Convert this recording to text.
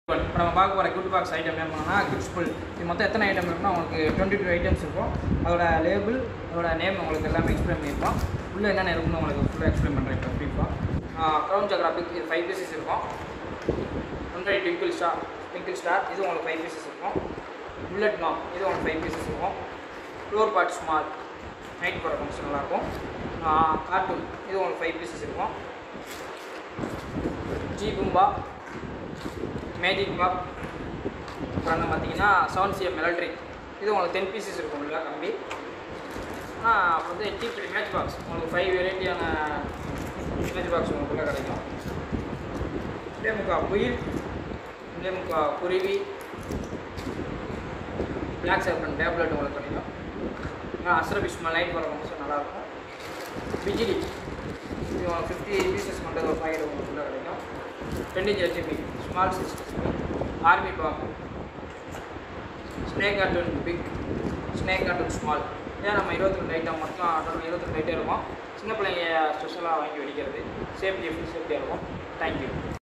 இப்போ நம்ம பார்க்க போகிற கிஃப்ட் பாக்ஸ் ஐட்டம் என்ன பண்ணோம்னா கிஃப்ட் ஃபுல் இது மொத்தம் எத்தனை ஐட்டம் இருக்குன்னா உங்களுக்கு டுவெண்ட்டி டூ ஐட்டம்ஸ் இருக்கும் அதோட லேபிள் அதோட நேம் உங்களுக்கு எல்லாமே எக்ஸ்பிளைன் பண்ணியிருப்போம் உள்ளே என்னென்ன இருக்குன்னு உங்களுக்கு ஃபுல்லாக எக்ஸ்பிளைன் பண்ணுறேன் இப்போ ப்ரீஃபாக க்ரௌன் ஜோக்ராஃபிக் இது ஃபைவ் பீசஸ் இருக்கும் hundred twinkle star twinkle star இது உங்களுக்கு ஃபைவ் பீசஸ் இருக்கும் புல்லட் மாம் இது உங்களுக்கு ஃபைவ் பீசஸ் இருக்கும் ஃப்ளோர் பாட் ஸ்மால் நைட் போகிற ஃபங்க்ஷன் நல்லாயிருக்கும் கார்ட்டூன் இது உங்களுக்கு ஃபைவ் பீசஸ் இருக்கும் ஜி பூம்பா மேஜிக் பாக் அப்புறம் என்ன பார்த்தீங்கன்னா செவன் சிஎம் எலக்ட்ரிக் இது உங்களுக்கு டென் பீசஸ் இருக்கும் உள்ள கம்பி ஆனால் அப்புறம் வந்து டிபி மேட்ச் பாக்ஸ் உங்களுக்கு ஃபைவ் வெரைட்டியான மேட்ச் பாக்ஸ் உங்களுக்குள்ளே கிடைக்கும் இதே முக்கா குயில் இதே முக்கா குருவி பிளாக் சேப்பன் டேப்லெட் உங்களுக்கு கிடைக்கும் அஸ்ரபிஷ்மா லைட் போகிற ஃபங்க்ஷன் நல்லாயிருக்கும் பிஜிலி இது உங்களுக்கு ஃபிஃப்டி பீசஸ் கொண்டது ஒரு பாக்கெட் உங்களுக்குள்ளே கிடைக்கும் ten inch HP small size army bomb snake cartoon big snake cartoon small ஏன் நம்ம இருபத்தி ரெண்டு ஐட்டம் மொத்தம் டோட்டல் இருபத்தி ரெண்டு ஐட்டம் இருக்கும் சின்ன பிள்ளைங்க ஸ்பெஷலாக வாங்கி வெடிக்கிறது சேஃப்டி சேஃப்டியாக இருக்கும் தேங்க்யூ